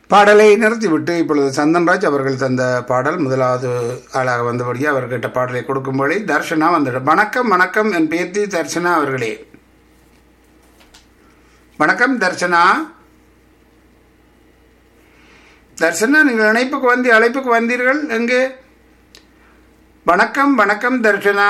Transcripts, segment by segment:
பாடலை நிறுத்திவிட்டு இப்பொழுது சந்தன்ராஜ் அவர்கள் தந்த பாடல் முதலாவது ஆளாக வந்தபடியே அவர் கேட்ட பாடலை கொடுக்கும்படி தர்ஷனா வந்துடு வணக்கம் வணக்கம் என் பேத்தி தர்ஷனா அவர்களே வணக்கம் தர்ஷனா தர்ஷனா நீங்கள் இணைப்புக்கு வந்து அழைப்புக்கு வந்தீர்கள் எங்கே வணக்கம் வணக்கம் தர்ஷனா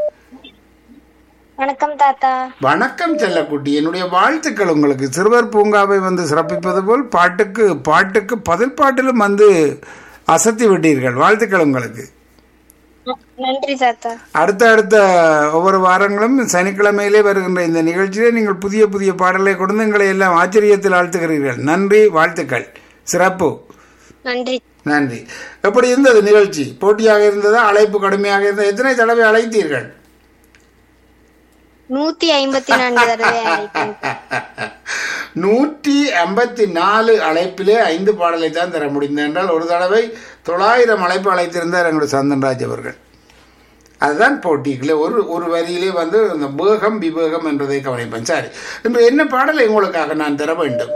வணக்கம் தாத்தா வணக்கம் செல்லக்குட்டி என்னுடைய வாழ்த்துக்கள் உங்களுக்கு சிறுவர் பூங்காவை வந்து சிறப்பிப்பது போல் பாட்டுக்கு பாட்டுக்கு பதில் பாட்டிலும் வந்து அசத்தி விட்டீர்கள் வாழ்த்துக்கள் உங்களுக்கு நன்றி தாத்தா அடுத்த அடுத்த ஒவ்வொரு வாரங்களும் சனிக்கிழமையிலே வருகின்ற இந்த நிகழ்ச்சியிலே நீங்கள் புதிய புதிய பாடலை கொடுத்து எங்களை எல்லாம் ஆச்சரியத்தில் ஆழ்த்துகிறீர்கள் நன்றி வாழ்த்துக்கள் சிறப்பு நன்றி நன்றி எப்படி இருந்தது நிகழ்ச்சி போட்டியாக இருந்ததா அழைப்பு கடுமையாக இருந்தது எத்தனை தடவை அழைத்தீர்கள் நூத்தி ஐம்பத்தி நான்கு தடவை அழைத்தேன் நூற்றி ஐம்பத்தி நாலு அழைப்பிலே ஐந்து பாடலை தான் தர முடிந்தது என்றால் ஒரு தடவை தொள்ளாயிரம் அழைப்பு அழைத்திருந்தார் எங்களுடைய சந்தன்ராஜ் அவர்கள் அதுதான் போட்டிகளே ஒரு ஒரு வரியிலே வந்து அந்த வேகம் விவேகம் என்பதை கவனிப்பேன் சரி இன்று என்ன பாடலை உங்களுக்காக நான் தர வேண்டும்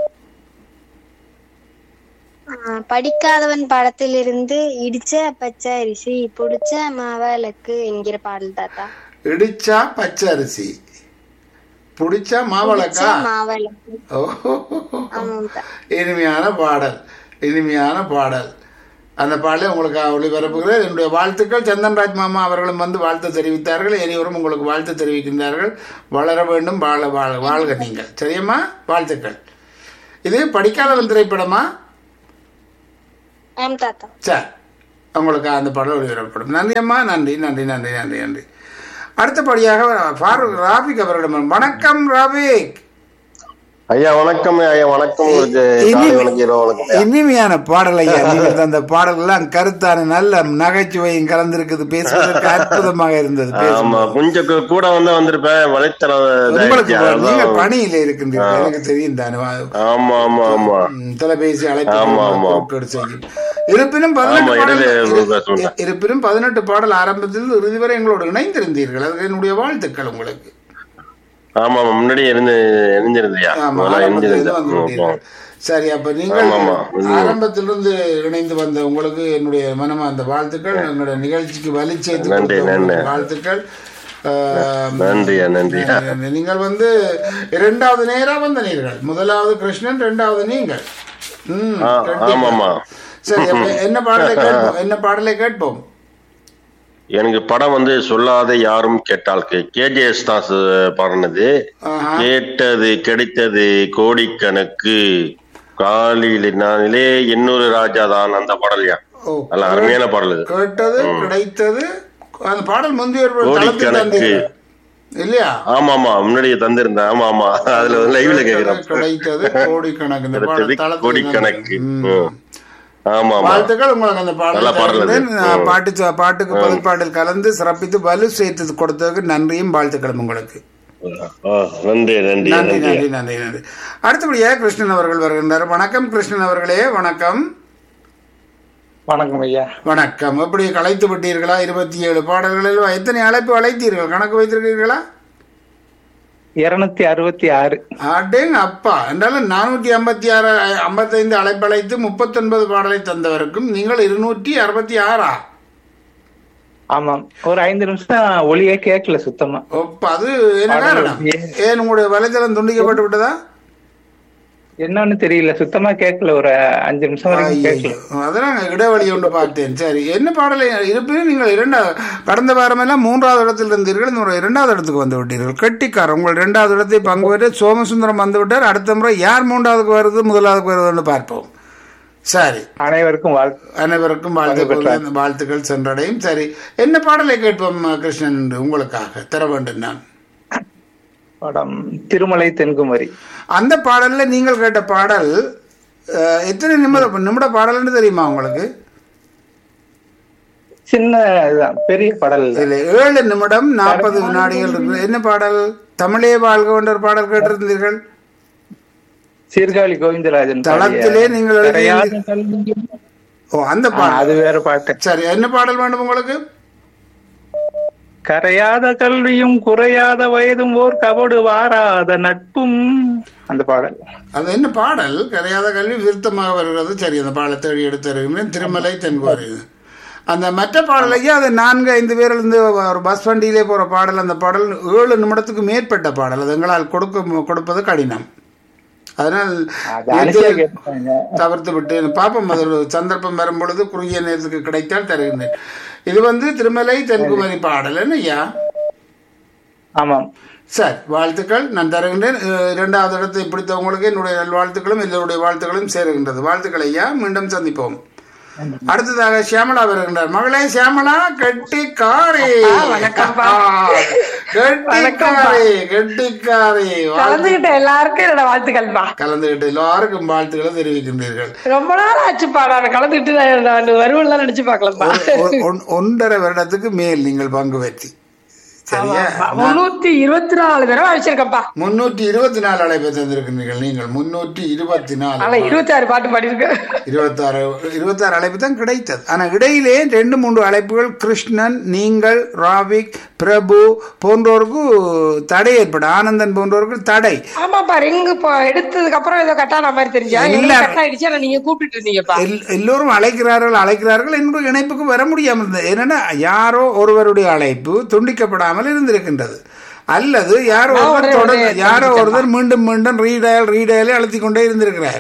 ஆஹ், படிக்காதவன் படத்திலிருந்து இடிச்ச பச்சை அரிசி புடிச்ச மாவளக்கு என்கிற பாடல் தாத்தா இடிச்சா பச்சை அரிசி புடிச்சா மாவளக்கா மாவளக்கு ஓஹோ ஆமாம் தா- இனிமையான பாடல் இனிமையான பாடல் அந்த பாடலை உங்களுக்கு ஒளிபரப்புகிறேன் என்னுடைய வாழ்த்துக்கள் சந்தன்ராஜ் மாமா அவர்களும் வந்து வாழ்த்து தெரிவித்தார்கள் இனிவரும் உங்களுக்கு வாழ்த்து தெரிவிக்கின்றார்கள் வளர வேண்டும் வாழ வாழ வாழ்க நீங்கள் சரியம்மா வாழ்த்துக்கள் இது படிக்காதவன் திரைப்படமா ஆம் தாத்தா சரி உங்களுக்கு அந்த பாடல் ஒளிபரப்படும் நன்றி அம்மா நன்றி நன்றி நன்றி நன்றி நன்றி அடுத்தபடியாக ஃபாரூக் ராபிக் அவர்களிடம் வணக்கம் ராபிக் ஐயா வணக்கம் ஐயா வணக்கம் உங்களுக்கு இனி- காலை வணக்கம் இரவு வணக்கம் ஐயா. இனிமையான பாடல் ஐயா நீங்கள் அந்த பாடல்கள்லாம் கருத்தான நல்ல நகைச்சுவையும் கலந்திருக்குது பேசுவதற்கு அற்புதமாக இருந்தது ஆமா பேசும்போது. கொஞ்சம் கு- கூட வந்து வந்திருப்பேன் வலைத்தளம் உங்களுக்கு இதாயிடுச்சு. அதான். நீங்க பணியில இருக்கின்றீர்கள் எனக்கு தெரியும் தானே வா- ஆமா ஆமா ஆமா ம், தொலைபேசி அழைப்பு ஆமா, ஆமா. குறுக்கீடு செய்யும் இருப்பினும் பதினெட்டு ஆமா, பாடல் இடையில இரு- பேசுவேன். இருப்பினும் பதினெட்டு பாடல் ஆரம்பத்தில் இறுதி வரை எங்களோடு இணைந்திருந்தீர்கள் அதுக்கு என்னுடைய வாழ்த்துக்கள் உங்களுக்கு ஆமா ஆமா முன்னாடி இருந்து எரிஞ்சிருந்தியா ஆமா, முதல்ல ஆரம்பத்திலிருந்து வந்து எரிஞ்சிருந்தேன் விட்டீர்கள். சரி அப்ப நீங்கள் ஆமா, ஆமா. உண்மை. ஆரம்பத்திலிருந்து இணைந்து வந்த உங்களுக்கு என்னுடைய மனமார்ந்த வாழ்த்துக்கள் எங்களுடைய நிகழ்ச்சிக்கு வலி சேர்த்து நன்றி, கொடுத்த நன்றி. உங்களுக்கு வாழ்த்துக்கள் ஆஹ், நன்றியா நன்றியா நன்றி. நீங்கள் வந்து இரண்டாவது நேரா வந்த நீர்கள் முதலாவது கிருஷ்ணன் இரண்டாவது நீங்கள் ம், ஆ, கண்டிப்பா. ஆமாமா சரி அப்ப என்ன பாடலை கேட்போம் என்ன பாடலை கேட்போம் எனக்கு படம் வந்து சொல்லாத யாரும் கேட்டால் கேஜேஎஸ் தாஸ் பாடினது ஆஹா. கேட்டது கிடைத்தது கோடிக்கணக்கு காலிலே இன்னொரு ராஜா தான் அந்த பாடல்யா ஓ நல்ல அருமையான பாடல் இது கேட்டது கிடைத்தது அந்த பாடல் முந்தைய ஒரு தளத்தில் கோடிக்கணக்கு. தந்தீர்கள். இல்லையா ஆமா ஆமா முன்னாடி தந்திருந்தேன் ஆமா ஆமா அதுல வந்து லைவ்ல கேக்குறேன் கிடைத்தது கோடிக்கணக்கு இந்த கிடைத்தது பாடல் தளத்தில் கோடிக்கணக்கு தந்தீர்கள். ம். ம். ஆமா ஆமா வாழ்த்துக்கள் உங்களுக்கு அந்த நல்ல பாடல் பாடல் அது. தருகிறேன். நான் ம். பாட்டு ச- பாட்டுக்கு பதில் பாடல் கலந்து சிறப்பித்து வலு சேர்த்து கொடுத்ததுக்கு நன்றியும் வாழ்த்துக்களும் உங்களுக்கு ஆ, நன்றி நன்றி நன்றி நன்றி நன்றி நன்றி நன்றி அடுத்தபடியாக கிருஷ்ணன் அவர்கள் வருகின்றார் வணக்கம் கிருஷ்ணன் அவர்களே வணக்கம் வணக்கம் ஐயா வணக்கம் எப்படி கலைத்து விட்டீர்களா இருபத்தி ஏழு பாடல்களில் எத்தனை அழைப்பு அழைத்தீர்கள் கணக்கு வைத்திருக்கிறீர்களா இருநூத்தி அறுபத்தி ஆறு அடேங்க அப்பா என்றாலும் நானூற்றி ஐம்பத்தி ஆறு ஐம்பத்தைந்து அழைப்பு அழைத்து முப்பத்தொன்பது பாடலை தந்தவருக்கும் நீங்கள் இருநூற்றி அறுபத்தி ஆறா ஆமாம் ஒரு ஐந்து நிமிஷம் ஒளியே கேட்கல சுத்தமா ஒப்ப அது என்ன காரணம் ஏன் உங்களுடைய வலைத்தளம் துண்டிக்கப்பட்டு விட்டதா என்னன்னு தெரியல சுத்தமா கேட்கல ஒரு அஞ்சு நிமிஷம் வரைக்கும் கேட்கல ஐயையோ. அதெல்லாம் இடைவெளி ஒன்று பார்த்தேன் சரி என்ன பாடலை இருப்பினும் நீங்கள் இரண்டா கடந்த வாரமெல்லாம் மூன்றாவது இடத்தில் இருந்தீர்கள் இந்த முறை இரண்டாவது இடத்துக்கு வந்து விட்டீர்கள் கெட்டிக்கார் உங்கள் இரண்டாவது இடத்தை பங்கு பெற்று சோமசுந்தரம் வந்து விட்டார் அடுத்த முறை யார் மூன்றாவதுக்கு வருது முதலாவதுக்கு வருதுன்னு பார்ப்போம் சரி அனைவருக்கும் வாழ்த்து அனைவருக்கும் வாழ்த்துக்கள் வாழ்த்துக்கள் சென்றடையும் சரி என்ன பாடலை கேட்போம் கிருஷ்ணன் என்று உங்களுக்காக தர வேண்டும் நான் படம் திருமலை தென்குமரி அந்த பாடல்ல நீங்கள் கேட்ட பாடல் அஹ், எத்தனை நிமிட நிமிட பாடல்னு தெரியுமா உங்களுக்கு சின்ன இதுதான் பெரிய படல் இல்ல. இதுல ஏழு நிமிடம் நாற்பது வினாடிகள் இருக்கு என்ன பாடல் தமிழே வாழ்க என்ற ஒரு பாடல் கேட்டிருந்தீர்கள் சீர்காழி கோவிந்தராஜன் பாடிய தளத்திலே நீங்கள் எழுதிய- கரையாத கல்வியும் ஓ அந்த ஆ, பாடல் அது வேற பாட்டு சரி என்ன பாடல் வேண்டும் உங்களுக்கு கரையாத கல்வியும் குறையாத வயதும் ஓர் கபடு வாராத நட்பும் அந்த பாடல் அது என்ன பாடல் கரையாத கல்வி விருத்தமாக வருகிறது சரி அந்த பாடலை தேடி எடுத்து வருகிறேன் திருமலை தென்கோரி அந்த மற்ற பாடலையே அது நான்கு ஐந்து பேர் இருந்து ஒரு பஸ் வண்டியிலே போற பாடல் அந்த பாடல் ஏழு நிமிடத்துக்கு மேற்பட்ட பாடல் அது எங்களால் கொடுக்க கொடுப்பது கடினம் அதனால் அது அனுசியா கேட்பாங்க தவிர்த்து விட்டு பாப்போம் அது ஒரு சந்தர்ப்பம் வரும் பொழுது குறுகிய நேரத்துக்கு கிடைத்தால் தருகின்றேன் இது வந்து திருமலை தென்குமரி பாடல் என்ன ஐயா ஆமாம் சரி வாழ்த்துக்கள் நான் தருகின்றேன் அஹ், இரண்டாவது இடத்தை பிடித்தவங்களுக்கு என்னுடைய நல்வாழ்த்துக்களும் எல்லோருடைய வாழ்த்துக்களும் சேருகின்றது வாழ்த்துக்கள் ஐயா மீண்டும் சந்திப்போம் அடுத்ததாக சியாமலா வருகின்றார் மகளே சியாமலா கெட்டிக்காரி கெட்டிக்காரி கெட்டிக்காரி வாழ்த்து- கலந்துகிட்ட எல்லாருக்கும் என்னோட வாழ்த்துக்கள்ப்பா கலந்துகிட்டு எல்லாருக்கும் வாழ்த்துக்களை தெரிவிக்கின்றீர்கள் ரொம்ப நாள் ஆச்சுப்பா நான் கலந்துக்கிட்டு நான் நான் வருவேன்லாம் நினைச்சு பார்க்கலப்பா ஒ- ஒன்- ஒன்றரை வருடத்துக்கு மேல் நீங்கள் பங்கு பெற்றி சரியா முன்னூத்தி இருபத்தி நாலு தடவை அழைச்சிருக்கப்பா முன்னூற்றி இருபத்தி நாலு அழைப்பை தந்திருக்கின்றீர்கள் நீங்கள் முன்னூற்றி இருபத்தி ஆனா நாலு இருபத்தி ஆறு பாட்டு பாடியிருக்கேன் இருபத்தாறு இருபத்தாறு அழைப்பு தான் கிடைத்தது ஆனா இடையிலே ரெண்டு மூன்று அழைப்புகள் கிருஷ்ணன் நீங்கள் ராவிக் பிரபு போன்றோருக்கு தடை ஏற்படும் ஆனந்தன் போன்றோருக்கு தடை ஆமாப்பா ரிங்கு இப்போ எடுத்ததுக்கு அப்புறம் ஏதோ கட்டான மாதிரி தெரிஞ்சா இல்ல. எனக்கு கட் ஆயிடுச்சு ஆனா நீங்க கூப்பிட்டு இருந்தீங்கப்பா எல்- எல்லோரும் அழைக்கிறார்கள் அழைக்கிறார்கள் என்னுடைய இணைப்புக்கு வர முடியாமல் இருந்தது என்னன்னா யாரோ ஒருவருடைய அழைப்பு துண்டிக்கப்படாமல் இருந்திருக்கின்றது அல்லது யாரோ நான் ஒருவர் உடனே தொடர்ந்து உடனே யாரோ ஒருவர் மீண்டும் மீண்டும் ரீடயல் ரீடயலே அழுத்தி கொண்டே இருந்திருக்கிறார்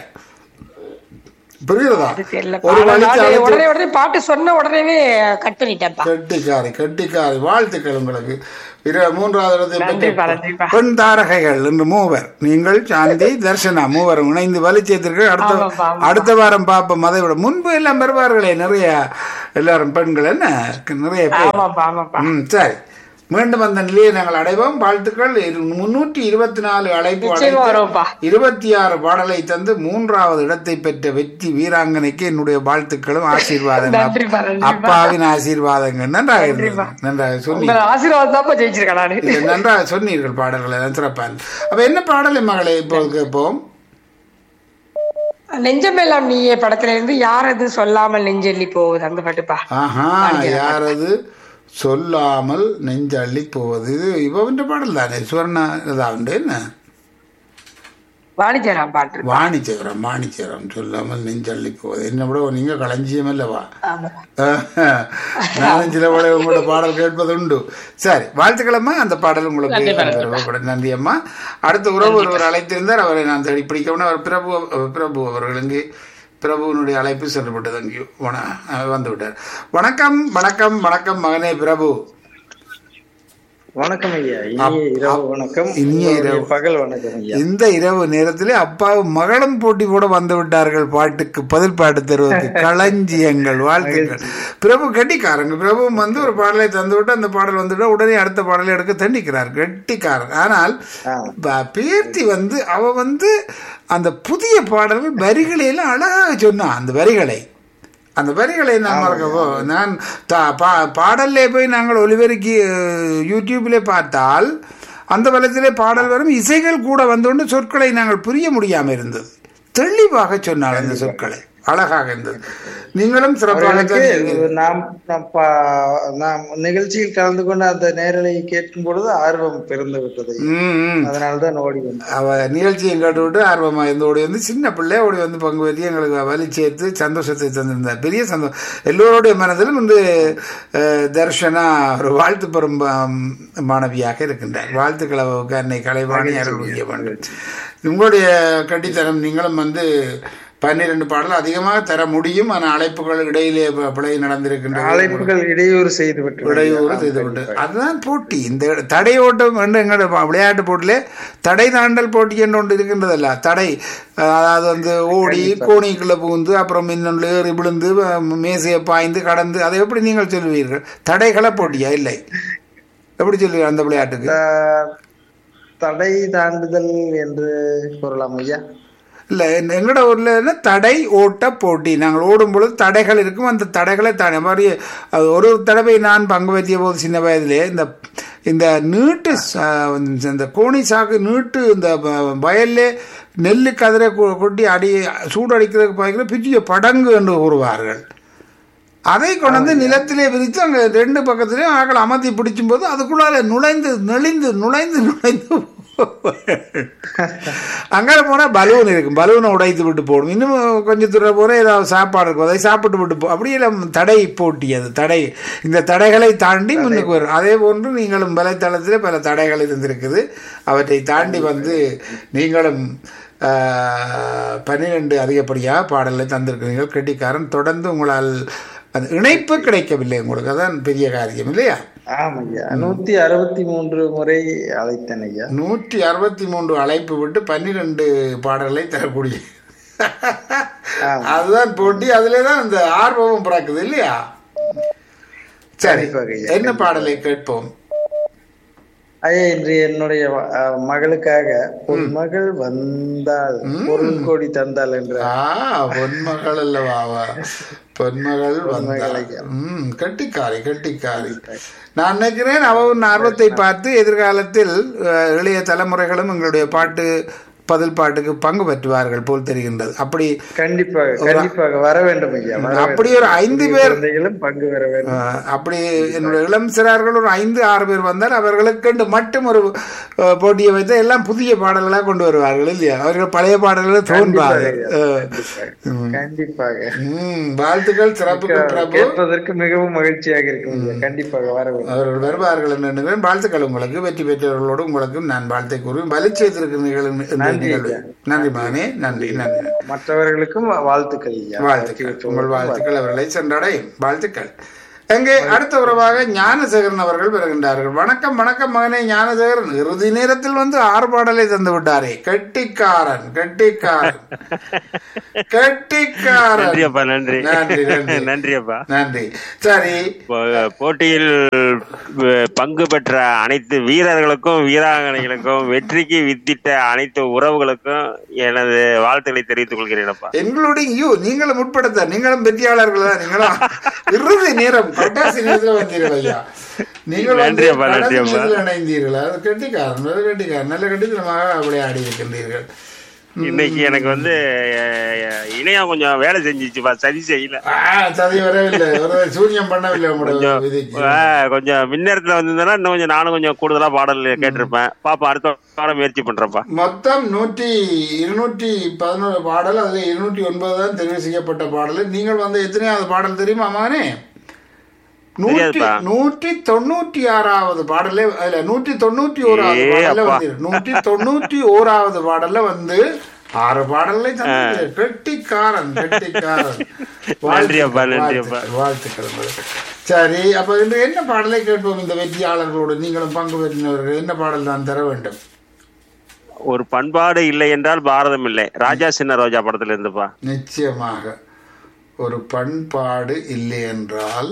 புரியுறதா அது தெரியல ஒரு வழிக்கு நான் அழைத்து உடனே உடனே பாட்டு சொன்ன உடனே கட் பண்ணிட்டேன்ப்பா கெட்டிக்காரி கெட்டிக்காரி வாழ்த்துக்கள் உங்களுக்கு இரு மூன்றாவது இடத்தை நன்றிப்பா, பெற்ற நன்றிப்பா. பெண் தாரகைகள் என்று மூவர் நீங்கள் சாந்தி தர்ஷனா மூவரும் இணைந்து வலிச்சேத்திற்கு அடுத்த ஆமாப்பா, ஆமாப்பா. அடுத்த வாரம் பார்ப்போம் அதை விட முன்பு எல்லாம் வருவார்களே நிறைய எல்லாரும் பெண்கள் என்ன நிறைய பேர் ஆமாப்பா ஆமாப்பா ம் சரி மீண்டும் அந்த நிலையை நாங்கள் அடைவோம் வாழ்த்துக்கள் முன்னூற்றி இருபத்தி நாலு அழைப்பு நிச்சயமா அழைத்து வருவோம்ப்பா இருபத்தி ஆறு பாடலை தந்து மூன்றாவது இடத்தை பெற்ற வெற்றி வீராங்கனைக்கு என்னுடைய வாழ்த்துக்களும் ஆசீர்வாதங்கள் நன்றிப்பா, நன்றிப்பா. அப்பாவின் ஆசீர்வாதங்கள் நன்றாக இருந்தது நன்றாக சொன்னீங்க உங்க ஆசீர்வாதம் தான்ப்பா ஜெயிச்சிருக்கேன் நானு இது நன்றாக சொன்னீர்கள் பாடல்களை எல்லாம் சிறப்பா இருந்தது. அப்ப என்ன பாடலை மகளே இப்போது கேட்போம் நெஞ்சமெல்லாம் நீயே படத்துல இருந்து யார் அது சொல்லாமல் நெஞ்செல்லி போகுது அந்த பாட்டுப்பா ஆஹா யாரது சொல்லாமல் நெஞ்சள்ளி போவது இது இவன் பாடல் தானே சுவர்ணா இதாண்டு என்ன வாணிஜராம் பாட்டு வாணிச்சேகரம் வாணிச்சேகரம் சொல்லாமல் நெஞ்சள்ளி போவது என்ன விட நீங்க களஞ்சியம் அல்லவா ஆமா நானும் சில விட உங்களோட பாடல் கேட்பது உண்டு சரி வாழ்த்துக்களம்மா அந்த பாடல் உங்களுக்கு நன்றி அம்மா அடுத்த உறவு ஒருவர் அழைத்திருந்தார் அவரை நான் தேடி பிடிக்கணும் அவர் பிரபு பிரபு அவர்களுக்கு பிரபுவினுடைய அழைப்பு செல்லப்பட்டது அங்கேயும் வண வந்து விட்டார் வணக்கம் வணக்கம் வணக்கம் மகனே பிரபு வணக்கம் ஐயா இனிய இரவு வணக்கம் இனிய உங்களுடைய இரவு. பகல் வணக்கம் ஐயா இந்த இரவு நேரத்திலே அப்பாவும் மகளும் போட்டி கூட வந்து விட்டார்கள் பாட்டுக்கு பதில் பாட்டு தருவதற்கு களஞ்சியங்கள் வாழ்த்துக்கள் பிரபு கெட்டிக்காரங்க பிரபு வந்து ஒரு பாடலை தந்து விட்டு அந்த பாடல் வந்துவிட்டா உடனே அடுத்த பாடலை எடுக்க தண்டிக்கிறார் கெட்டிக்காரன் ஆனால் ப- பேத்தி வந்து அவ வந்து அந்த புதிய பாடல்கள் வரிகளையெல்லாம் அழகாக சொன்னான் அந்த வரிகளை அந்த வரிகளை நான் மறக்கவோ நான் தா- பா- பாடல்லே போய் நாங்கள் ஒலிபெருக்கி அஹ், யூடியூபிலே பார்த்தால் அந்த வலத்திலே பாடல் வரும் இசைகள் கூட வந்தோண்டு சொற்களை நாங்கள் புரிய முடியாமல் இருந்தது தெளிவாக சொன்னாள் அந்த சொற்களை அழகாக இருந்தது நீங்களும் சிறப்பாக அவர்களுக்கு நாம் நாம் பா- நாம் நிகழ்ச்சியில் கலந்து கொண்டு அந்த நேரலை கேட்கும் பொழுது ஆர்வம் பிறந்து விட்டது ம் ம் அதனால்தான் ஓடி வந்தேன் அவ நிகழ்ச்சியை கேட்டுவிட்டு ஆர்வமாக இருந்து ஓடி வந்து சின்ன பிள்ளை ஓடி வந்து பங்கு பெற்றி எங்களுக்கு வலி சேர்த்து சந்தோஷத்தை தந்திருந்தார் பெரிய சந்தோஷம் எல்லோருடைய மனதிலும் வந்து அஹ், தர்ஷனா ஒரு வாழ்த்து பெறும் ப- மாணவியாக இருக்கின்றார் வாழ்த்துக்கள் அவருக்கு அன்னை கலைவாணி அருள் புரிய வேண்டும் உங்களுடைய கட்டித்தனம் நீங்களும் வந்து பன்னிரண்டு பாடல் அதிகமாக தர முடியும் ஆனால் அழைப்புகள் இடையிலே ப- பிழை நடந்திருக்கின்றது அழைப்புகள் இடையூறு செய்து விட்டு இடையூறு செய்துவிட்டு அதுதான் போட்டி இந்த தடை ஓட்டம் என்று எங்களோட ப- விளையாட்டு போட்டிலே தடை தாண்டல் போட்டி என்று ஒன்று இருக்கின்றதல்ல தடை அதாவது வந்து ஓடி கோணிக்குள்ள புகுந்து அப்புறம் இன்னொன்று ஏறி விழுந்து அஹ், மேசையை பாய்ந்து கடந்து அதை எப்படி நீங்கள் சொல்லுவீர்கள் தடைகள போட்டியா இல்லை எப்படி சொல்லுவீங்க அந்த விளையாட்டுக்கு ஆஹ், தடை தாண்டுதல் என்று கூறலாம் ஐயா இல்லை எங்களோட ஊரில் என்ன தடை ஓட்ட போட்டி நாங்கள் ஓடும் பொழுது தடைகள் இருக்கும் அந்த தடைகளை தாண்டி மாதிரி அது ஒரு தடவை நான் பங்கு பெற்றிய போது சின்ன வயதிலே இந்த இந்த நீட்டு ச- இந்த கோணி சாக்கு நீட்டு இந்த வ- வயல்லே நெல்லு கதிரை கொ- கொட்டி அடி சூடு அடிக்கிறதுக்கு பார்க்கிற பெரிய படங்கு என்று கூறுவார்கள் அதை கொண்டு வந்து நிலத்திலே விரித்து அங்கே ரெண்டு பக்கத்துலேயும் ஆக்கள் அமர்த்தி பிடிச்சும் போது அதுக்குள்ளால நுழைந்து நெளிந்து நுழைந்து நுழைந்து அங்கே போனால் பலூன் இருக்கும் பலூனை உடைத்து விட்டு போகணும் இன்னும் கொஞ்சம் தூரம் போனால் ஏதாவது சாப்பாடு இருக்கும் அதை சாப்பிட்டு விட்டு போ அப்படியே நம்ம தடை போட்டி அது தடை இந்த தடைகளை தாண்டி முன்னுக்கு வரும் அதே போன்று நீங்களும் வலைத்தளத்தில் பல தடைகள் இருந்திருக்குது அவற்றை தாண்டி வந்து நீங்களும் ஆஹ், பன்னிரண்டு அதிகப்படியாக பாடலை தந்திருக்கிறீர்கள் கெட்டிக்காரன் தொடர்ந்து உங்களால் அந்த இணைப்பு கிடைக்கவில்லை உங்களுக்கு அதான் பெரிய காரியம் இல்லையா ஆமா ஐயா நூத்தி அறுபத்தி மூன்று முறை அழைத்தேன் ஐயா நூற்றி அறுபத்தி மூன்று அழைப்பு விட்டு பன்னிரெண்டு பாடல்களை தரக்கூடிய அதுதான் போட்டி அதுல தான் அந்த ஆர்வமும் பிறக்குது இல்லையா சரி கண்டிப்பாக ஐயா, என்ன பாடலை கேட்போம் ஐயா இன்று என்னுடைய அஹ், மகளுக்காக உன் மகள் வந்தால் பொருள் கோடி தந்தாள் என்ற ஆ பொன்மகள் அல்லவா அவ பொன்மகள் வந்தாள் ம் கட்டிக்காரி கட்டிக்காரி நான் நினைக்கிறேன் அவன் ஆர்வத்தை பார்த்து எதிர்காலத்தில் அஹ், இளைய தலைமுறைகளும் எங்களுடைய பாட்டு பதில் பாட்டுக்கு பங்கு பெற்றுவார்கள் போல் தெரிகின்றது அப்படி கண்டிப்பாக கண்டிப்பாக வர வேண்டும் ஐயா வர அப்படி வேண்டும். ஒரு ஐந்து புதிய பேர் குழந்தைகளும் பங்கு பெற வேண்டும் அஹ், அப்படி என்னுடைய இளம் சிறார்கள் ஒரு ஐந்து ஆறு பேர் வந்தால் அவர்களுக்கென்று மட்டும் ஒரு அஹ், போட்டியை வைத்து எல்லாம் புதிய பாடல்களாக கொண்டு வருவார்கள் இல்லையா அவர்கள் பழைய பாடல்களை தோன்றாது அஹ், கண்டிப்பாக ம், வாழ்த்துக்கள் சிறப்புக்கு பிரபு கேட்பதற்கு மிகவும் மகிழ்ச்சியாக இருக்கும் ஐயா கண்டிப்பாக வர வேண்டும் அவர்கள் வருவார்கள் என்று எண்ணுகிறேன் வாழ்த்துக்கள் உங்களுக்கு வெற்றி பெற்றவர்களோடு உங்களுக்கு நான் வாழ்த்தை கூறுவேன் வலி செய்திருக்கிறீர்கள் இந்த நிகழ்வு நன்றி மகனே நன்றி நன்றி மற்றவர்களுக்கும் வாழ்த்துக்கள் ஐயா வாழ்த்துக்கள் உங்கள் வாழ்த்துக்கள் அவர்களை சென்றடையும் வாழ்த்துக்கள் எங்கே அடுத்த உறவாக ஞானசேகரன் அவர்கள் வருகின்றார்கள் வணக்கம் வணக்கம் மகனே ஞானசேகரன் இறுதி நேரத்தில் வந்து ஆறு பாடலை தந்து விட்டாரே கெட்டிக்காரன் கெட்டிக்காரன் கெட்டிக்காரன் நன்றி அப்பா நன்றி நன்றி நன்றி நன்றி அப்பா நன்றி சரி போ- போட்டியில் அஹ், பங்கு பெற்ற அனைத்து வீரர்களுக்கும் வீராங்கனைகளுக்கும் வெற்றிக்கு வித்திட்ட அனைத்து உறவுகளுக்கும் எனது வாழ்த்துக்களை தெரிவித்துக் கொள்கிறேன் அப்பா எங்களுடைய ஐயோ நீங்களும் உட்படுத்த நீங்களும் வெற்றியாளர்கள் தான் நீங்களும் இறுதி நேரம் கட்டாசி நேரத்தில் வந்தீர்கள் ஐயா நீங்கள் வந்து நன்றி அப்பா, நன்றி கடைசி அப்பா. நேரத்தில் இணைந்தீர்கள் அது கெட்டிக்காரன் நல்ல கெட்டிக்காரன் நல்ல கெட்டித்தனமாக விளையாடி இருக்கின்றீர்கள் இன்னைக்கு எனக்கு வந்து அஹ், இணையம் கொஞ்சம் வேலை செஞ்சிச்சுப்பா சரி செய்யல ஆ, சதி வரவில்லை ஒரு சூன்யம் பண்ணவில்லை உங்களுடைய விதிக்கு அஹ், கொஞ்சம் முன்னேரத்துல வந்திருந்தேன்னா இன்னும் கொஞ்சம் நானும் கொஞ்சம் கூடுதலா பாடல் கேட்டிருப்பேன் பாப்பா அடுத்த வாரம் முயற்சி பண்றேன்ப்பா மொத்தம் நூற்றி இருநூற்றி பதினோரு பாடல் அதுல இருநூற்றி ஒன்பது தான் தெரிவு செய்யப்பட்ட பாடல் நீங்கள் வந்து எத்தனையாவது பாடல் தெரியுமா மகனே நூற்றி தெரியாதுப்பா. நூற்றி தொண்ணூற்றி ஆறாவது பாடலே அதுல நூற்றி தொண்ணூற்றி ஓராவது ஏ பாடல்ல அப்பா. வந்து நூற்றி தொண்ணூற்றி ஓராவது பாடல்ல வந்து ஆறு பாடலை தந்து கெட்டிக்காரன் கெட்டிக்காரன் நன்றி அப்பா, வாழ்த்துக்கள், நன்றி அப்பா. வாழ்த்துக்கள், வாழ்த்துக்கள் உங்களுக்கு. சரி அப்ப இன்று என்ன பாடலை கேட்போம் இந்த வெற்றியாளர்களோடு நீங்களும் பங்கு பெற்றினவர்கள் என்ன பாடல் தான் தர வேண்டும் ஒரு பண்பாடு இல்லை என்றால் பாரதம் இல்லை ராஜா சின்ன ரோஜா படத்துல இருந்துப்பா நிச்சயமாக ஒரு பண்பாடு இல்லை என்றால்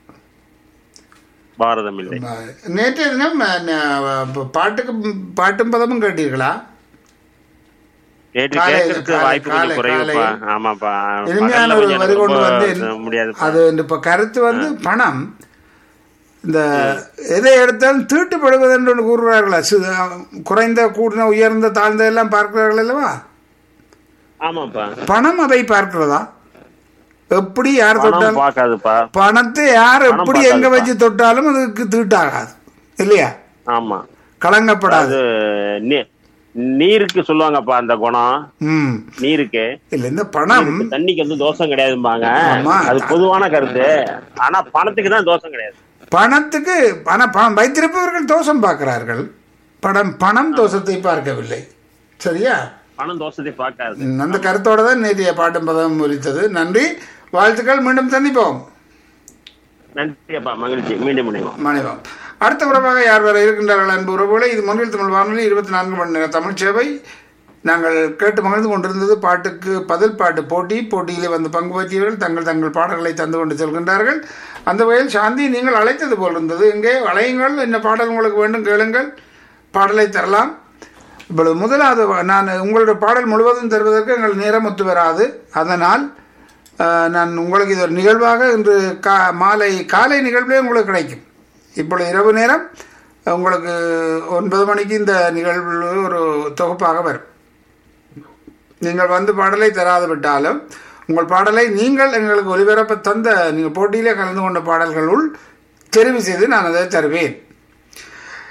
பாரதம் இல்லை ம- நேற்றைய தினம் அஹ், ந- பாட்டுக்கு பாட்டும் பதமும் கேட்டீர்களா நேற்று காலை- கேட்கறதுக்கு காலை- வாய்ப்பு கொஞ்சம் காலை- குறைவுப்பா காலை. ஆமாப்பா இனிமையான பகல்ல ஒரு கொஞ்சம் வரி எனக்கு கொண்டு ரொம்ப வந்து முடியாது அது இந்த இப்ப கருத்து வந்து பணம் இந்த எதை எடுத்தாலும் தீட்டுப்படுவது என்று ஒன்று கூறுகிறார்களா சு- குறைந்த கூடின உயர்ந்த தாழ்ந்த எல்லாம் பார்க்கிறார்கள் அல்லவா ஆமாப்பா பணம் அதை பார்க்கிறதா எப்படி யார் பணம் தொட்டாலும் பாக்காதுப்பா பணத்தை யார் பணம் எப்படி எங்க பார்க்காதுப்பா. வச்சு தொட்டாலும் அதுக்கு தீட்டாகாது இல்லையா ஆமா கலங்கப்படாது அது நீ- நீருக்கு சொல்லுவாங்கப்பா அந்த குணம் ம் நீருக்கு இல்ல இந்த பணம் தண்ணிக்கு வந்து தோஷம் கிடையாதும்பாங்க ஆமா. அது பொதுவான கருத்து ஆனா பணத்துக்கு தான் தோஷம் கிடையாது பணத்துக்கு ஆனா பணம் வைத்திருப்பவர்கள் தோஷம் பார்க்கிறார்கள் பணம் பணம் தோஷத்தை பார்க்கவில்லை சரியா பணம் தோஷத்தை பார்க்காது ம், அந்த கருத்தோட தான் நேற்றைய பாட்டும் பதம் ஒலித்தது நன்றி வாழ்த்துக்கள் மீண்டும் சந்திப்போம் நன்றி அப்பா மகிழ்ச்சி மீண்டும் இணைவோம் மணிவம் அடுத்த உறவாக யார் வர இருக்கின்றார்கள் அன்பு உறவுகளை இது மொழியில் தமிழ் வானொலி இருபத்தி நான்கு மணி நேர தமிழ் சேவை நாங்கள் கேட்டு மகிழ்ந்து கொண்டிருந்தது பாட்டுக்கு பதில் பாட்டு போட்டி போட்டியிலே வந்து பங்கு பற்றியவர்கள் தங்கள் தங்கள் பாடல்களை தந்து கொண்டு செல்கின்றார்கள் அந்த வகையில் சாந்தி நீங்கள் அழைத்தது போல் இருந்தது இங்கே அழையுங்கள் என்ன பாடல் உங்களுக்கு வேண்டும் கேளுங்கள் பாடலை தரலாம் இப்பொழுது முதலாவது வ- நான் உங்களுடைய பாடல் முழுவதும் தருவதற்கு எங்கள் நேரம் ஒத்து வராது அதனால் அஹ், நான் உங்களுக்கு இது ஒரு நிகழ்வாக இன்று கா மாலை காலை நிகழ்வே உங்களுக்கு கிடைக்கும் இப்பொழுது இரவு நேரம் உங்களுக்கு ஒன்பது மணிக்கு இந்த நிகழ்வு ஒரு தொகுப்பாக வரும் நீங்கள் வந்து பாடலை தராது விட்டாலும் உங்கள் பாடலை நீங்கள் எங்களுக்கு ஒலிபரப்ப தந்த நீங்கள் போட்டியிலே கலந்து கொண்ட பாடல்களுள் தெரிவு செய்து நான் அதை தருவேன்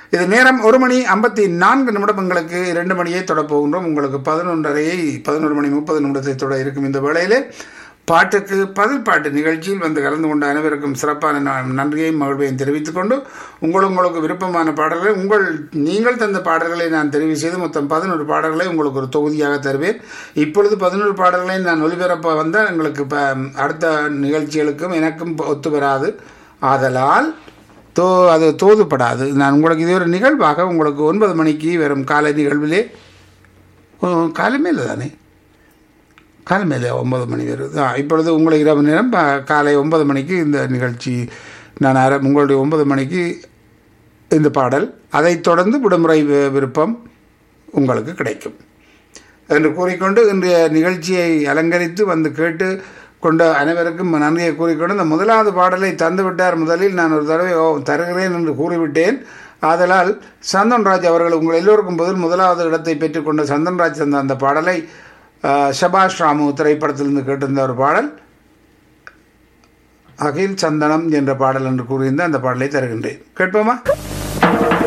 இது நேரம் ஒரு மணி ஐம்பத்தி நான்கு நிமிடம் உங்களுக்கு இரண்டு மணியை தொட போகின்றோம் உங்களுக்கு பதினொன்றரையை பதினொரு மணி முப்பது நிமிடத்தை தொட இருக்கும் இந்த வேளையிலே பாட்டுக்கு பதில் பாட்டு நிகழ்ச்சியில் வந்து கலந்து கொண்ட அனைவருக்கும் சிறப்பான ந- நன்றியையும் மகிழ்வையும் தெரிவித்துக் கொண்டு உங்கள் உங்களுக்கு விருப்பமான பாடல்களை உங்கள் நீங்கள் தந்த பாடல்களை நான் தெரிவு செய்து மொத்தம் பதினொரு பாடல்களை உங்களுக்கு ஒரு தொகுதியாக தருவேன் இப்பொழுது பதினொரு பாடல்களை நான் ஒளிபரப்ப வந்தால் எங்களுக்கு ப- அடுத்த நிகழ்ச்சிகளுக்கும் எனக்கும் ஒத்து வராது ஆதலால் தோ அது தோதுப்படாது நான் உங்களுக்கு இது ஒரு நிகழ்வாக உங்களுக்கு ஒன்பது மணிக்கு வரும் காலை நிகழ்விலே ஓ, காலை மேலே தானே காலை மேலே ஒன்பது மணி வருது ஆ இப்பொழுது உங்களை இரவு நேரம் ப- காலை ஒன்பது மணிக்கு இந்த நிகழ்ச்சி நான் அர உங்களுடைய ஒன்பது மணிக்கு இந்த பாடல் அதைத் தொடர்ந்து விடுமுறை வி- விருப்பம் உங்களுக்கு கிடைக்கும் என்று கூறிக்கொண்டு இன்றைய நிகழ்ச்சியை அலங்கரித்து வந்து கேட்டு கொண்ட அனைவருக்கும் நன்றியை கூறிக்கொண்டு இந்த முதலாவது பாடலை தந்து விட்டார் முதலில் நான் ஒரு தடவை ஓ, தருகிறேன் என்று கூறிவிட்டேன் ஆதலால் சந்தன்ராஜ் அவர்கள் உங்கள் எல்லோருக்கும் பதில் முதலாவது இடத்தை பெற்றுக்கொண்ட சந்தன்ராஜ் தந்த அந்த பாடலை ஆ, ஷபாஷ் ராமு திரைப்படத்திலிருந்து கேட்டிருந்த ஒரு பாடல் அகில் சந்தனம் என்ற பாடல் என்று கூறியிருந்த அந்த பாடலை தருகின்றேன் கேட்போமா